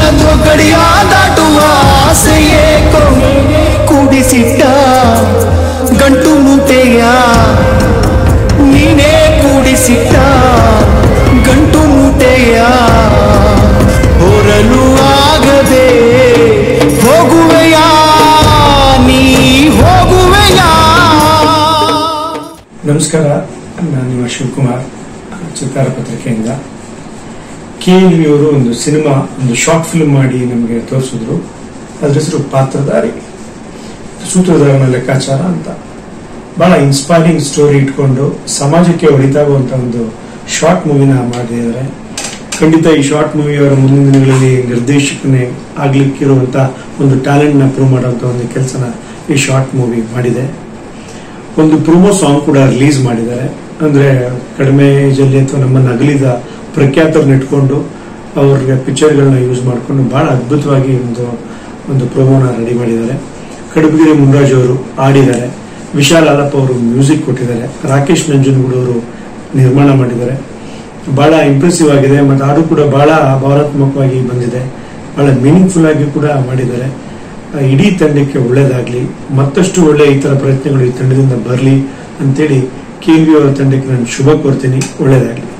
ಗಡಿಯ ದಾಟುವ ಆಸೆಯೇ ಕೊನೆ ಕೂಡಿಸಿಟ್ಟ ಗಂಟು ಮೂಟೆಯ ನೀನೇ ಕೂಡಿಸಿಟ್ಟ ಗಂಟು ಮೂಟೆಯ ಹೊರಲು ಆಗದೆ ಹೋಗುವೆಯಾ ನೀ ಹೋಗುವೆಯಾ ನಮಸ್ಕಾರ ನಾನು ನಿಮ್ಮ ಶಿವಕುಮಾರ್ ಚಿತ್ತಾರ ಪತ್ರಿಕೆಯಿಂದ ಕೆ ಎಲ್ ಅವರು ಒಂದು ಸಿನಿಮಾ ಒಂದು ಶಾರ್ಟ್ ಫಿಲ್ಮ್ ಮಾಡಿ ನಮಗೆ ತೋರಿಸಿದ್ರು ಅದ್ರ ಹೆಸರು ಪಾತ್ರಧಾರಿ ಸೂತ್ರಧಾರನ ಲೆಕ್ಕಾಚಾರ ಅಂತ ಬಹಳ ಇನ್ಸ್ಪೈರಿಂಗ್ ಸ್ಟೋರಿ ಇಟ್ಕೊಂಡು ಸಮಾಜಕ್ಕೆ ಹೊಳಿತಾಗುವಂತ ಒಂದು ಶಾರ್ಟ್ ಮೂವಿನ ಮಾಡಿದ್ದಾರೆ ಖಂಡಿತ ಈ ಶಾರ್ಟ್ ಮೂವಿ ಅವರ ಮುಂದಿನ ದಿನಗಳಲ್ಲಿ ನಿರ್ದೇಶಕನೇ ಆಗ್ಲಿಕ್ಕಿರುವಂತ ಒಂದು ಟ್ಯಾಲೆಂಟ್ ನ ಪ್ರೂವ್ ಮಾಡುವಂತ ಒಂದು ಕೆಲಸನ ಈ ಶಾರ್ಟ್ ಮೂವಿ ಮಾಡಿದೆ ಒಂದು ಪ್ರೊಮೋ ಸಾಂಗ್ ಕೂಡ ರಿಲೀಸ್ ಮಾಡಿದ್ದಾರೆ ಅಂದ್ರೆ ಕಡಿಮೆ ಏಜಲ್ಲಿ ಅಥವಾ ನಮ್ಮನ್ನು ಅಗಲಿದ ಪ್ರಖ್ಯಾತರನ್ನ ಇಟ್ಕೊಂಡು ಅವ್ರಿಗೆ ಪಿಕ್ಚರ್ಗಳನ್ನ ಯೂಸ್ ಮಾಡಿಕೊಂಡು ಬಹಳ ಅದ್ಭುತವಾಗಿ ಒಂದು ಒಂದು ಪ್ರೊಮೋನ ರೆಡಿ ಮಾಡಿದ್ದಾರೆ ಕಡಬಗಿರಿ ಮುನ್ರಾಜ್ ಅವರು ಆಡಿದ್ದಾರೆ ವಿಶಾಲ್ ಆಲಪ್ಪ ಅವರು ಮ್ಯೂಸಿಕ್ ಕೊಟ್ಟಿದ್ದಾರೆ ರಾಕೇಶ್ ನಂಜನಗೂಡು ಅವರು ನಿರ್ಮಾಣ ಮಾಡಿದ್ದಾರೆ ಬಹಳ ಇಂಪ್ರೆಸಿವ್ ಆಗಿದೆ ಮತ್ತು ಹಾಡು ಕೂಡ ಬಹಳ ಭಾವನಾತ್ಮಕವಾಗಿ ಬಂದಿದೆ ಬಹಳ ಮೀನಿಂಗ್ಫುಲ್ ಆಗಿ ಕೂಡ ಮಾಡಿದ್ದಾರೆ ಆ, ಇಡೀ ತಂಡಕ್ಕೆ ಒಳ್ಳೇದಾಗ್ಲಿ ಮತ್ತಷ್ಟು ಒಳ್ಳೆ ಈ ತರ ಪ್ರಯತ್ನಗಳು ಈ ತಂಡದಿಂದ ಬರಲಿ ಅಂತೇಳಿ ಕೆ ಅವರ ತಂಡಕ್ಕೆ ನಾನು ಶುಭ ಕೋರ್ತೀನಿ ಒಳ್ಳೇದಾಗ್ಲಿ